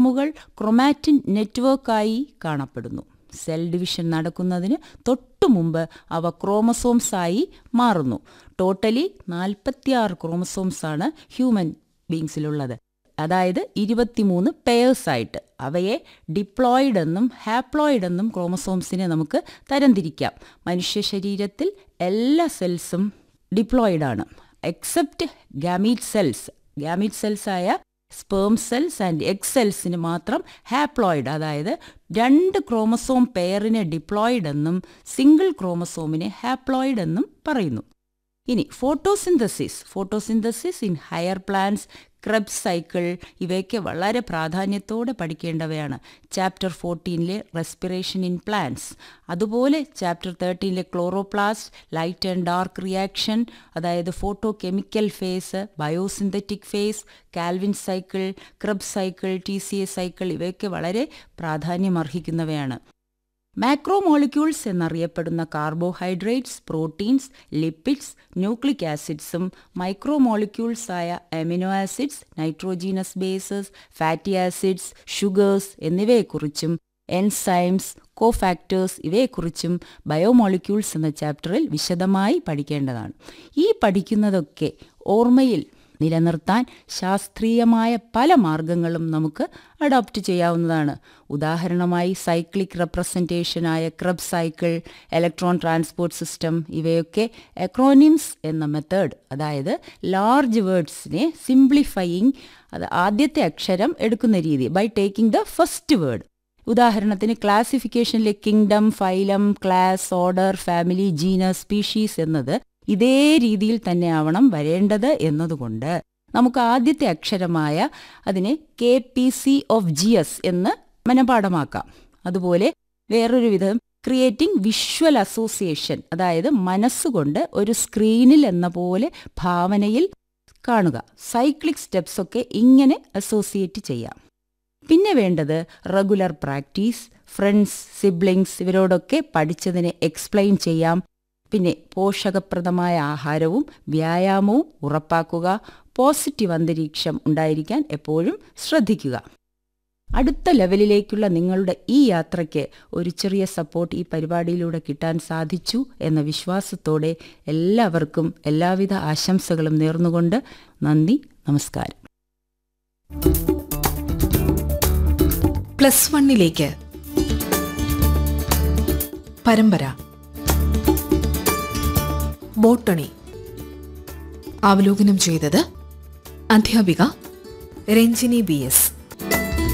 ക്രോമസോമുകൾ chromatin നെറ്റ്വർക്കായി കാണപ്പെടുന്നു cell division നടക്കുന്നതിന് തൊട്ടു മുമ്പ് അവ ക്രോമസോംസായി മാറുന്നു ടോട്ടലി നാൽപ്പത്തിയാറ് ക്രോമസോംസാണ് ഹ്യൂമൻ ബീങ്സിലുള്ളത് അതായത് ഇരുപത്തിമൂന്ന് പെയേഴ്സ് ആയിട്ട് അവയെ ഡിപ്ലോയിഡ് എന്നും ഹാപ്ലോയിഡ് എന്നും ക്രോമസോംസിനെ നമുക്ക് തരംതിരിക്കാം മനുഷ്യ ശരീരത്തിൽ എല്ലാ സെൽസും ഡിപ്ലോയിഡ് ആണ് except gamete cells gamete cells ആയ സ്പേം സെൽസ് ആൻഡ് എഗ് സെൽസിന് മാത്രം ഹാപ്ലോയിഡ് അതായത് രണ്ട് ക്രോമസോം പെയറിനെ ഡിപ്ലോയിഡ് എന്നും സിംഗിൾ ക്രോമസോമിനെ ഹാപ്ലോയിഡ് എന്നും പറയുന്നു ഇനി photosynthesis photosynthesis in higher plants Krebs cycle ഇവയൊക്കെ വളരെ പ്രാധാന്യത്തോടെ പഠിക്കേണ്ടവയാണ് ചാപ്റ്റർ ഫോർട്ടീനിലെ റെസ്പിറേഷൻ ഇൻ പ്ലാന്റ്സ് അതുപോലെ ചാപ്റ്റർ തേർട്ടീനിലെ chloroplast light and dark reaction അതായത് photo chemical phase biosynthetic phase Calvin cycle Krebs cycle T C A cycle ഇവയൊക്കെ വളരെ പ്രാധാന്യമർഹിക്കുന്നവയാണ് മാക്രോമോളിക്യൂൾസ് എന്നറിയപ്പെടുന്ന കാർബോഹൈഡ്രേറ്റ്സ് പ്രോട്ടീൻസ് ലിപ്പിഡ്സ് ന്യൂക്ലിക് ആസിഡ്സും മൈക്രോമോളിക്യൂൾസ് ആയ amino acids nitrogenous bases fatty acids sugars എന്നിവയെക്കുറിച്ചും enzymes cofactors ഇവയെക്കുറിച്ചും biomolecules എന്ന ചാപ്റ്ററിൽ വിശദമായി പഠിക്കേണ്ടതാണ് ഈ പഠിക്കുന്നതൊക്കെ ഓർമ്മയിൽ നിലനിർത്താൻ ശാസ്ത്രീയമായ പല മാർഗങ്ങളും നമുക്ക് അഡോപ്റ്റ് ചെയ്യാവുന്നതാണ് ഉദാഹരണമായി സൈക്ലിക് റെപ്രസെൻറ്റേഷനായ Krebs cycle electron transport system ഇവയൊക്കെ എക്രോനിംസ് എന്ന മെത്തേഡ് അതായത് ലാർജ് വേർഡ്സിനെ സിംപ്ലിഫയിങ് അത് ആദ്യത്തെ അക്ഷരം എടുക്കുന്ന രീതി by taking the first word ഉദാഹരണത്തിന് ക്ലാസിഫിക്കേഷനിലെ kingdom phylum class order family genus species എന്നത് ഇതേ രീതിയിൽ തന്നെ ആവണം വരേണ്ടത് എന്നതുകൊണ്ട് നമുക്ക് ആദ്യത്തെ അക്ഷരമായ അതിനെ K P C of G S എന്ന് മനപാഠമാക്കാം അതുപോലെ വേറൊരു വിധം ക്രിയേറ്റിംഗ് വിഷ്വൽ അസോസിയേഷൻ അതായത് മനസ്സുകൊണ്ട് ഒരു സ്ക്രീനിൽ എന്ന പോലെ ഭാവനയിൽ കാണുക സൈക്ലിക് സ്റ്റെപ്സ് ഒക്കെ ഇങ്ങനെ അസോസിയേറ്റ് ചെയ്യാം പിന്നെ വേണ്ടത് റെഗുലർ പ്രാക്ടീസ് ഫ്രണ്ട്സ് സിബ്ലിങ്സ് ഇവരോടൊക്കെ പഠിച്ചതിനെ എക്സ്പ്ലെയിൻ ചെയ്യാം പിന്നെ പോഷകപ്രദമായ ആഹാരവും വ്യായാമവും ഉറപ്പാക്കുക പോസിറ്റീവ് അന്തരീക്ഷം ഉണ്ടായിരിക്കാൻ എപ്പോഴും ശ്രദ്ധിക്കുക അടുത്ത ലെവലിലേക്കുള്ള നിങ്ങളുടെ ഈ യാത്രയ്ക്ക് ഒരു ചെറിയ സപ്പോർട്ട് ഈ പരിപാടിയിലൂടെ കിട്ടാൻ സാധിച്ചു എന്ന വിശ്വാസത്തോടെ എല്ലാവർക്കും എല്ലാവിധ ആശംസകളും നേർന്നുകൊണ്ട് നന്ദി നമസ്കാരം പ്ലസ് വണ്ണിലേക്ക് പരമ്പര ബോട്ടണി അവലോകനം ചെയ്തത് അധ്യാപിക രഞ്ജിനി ബി എസ്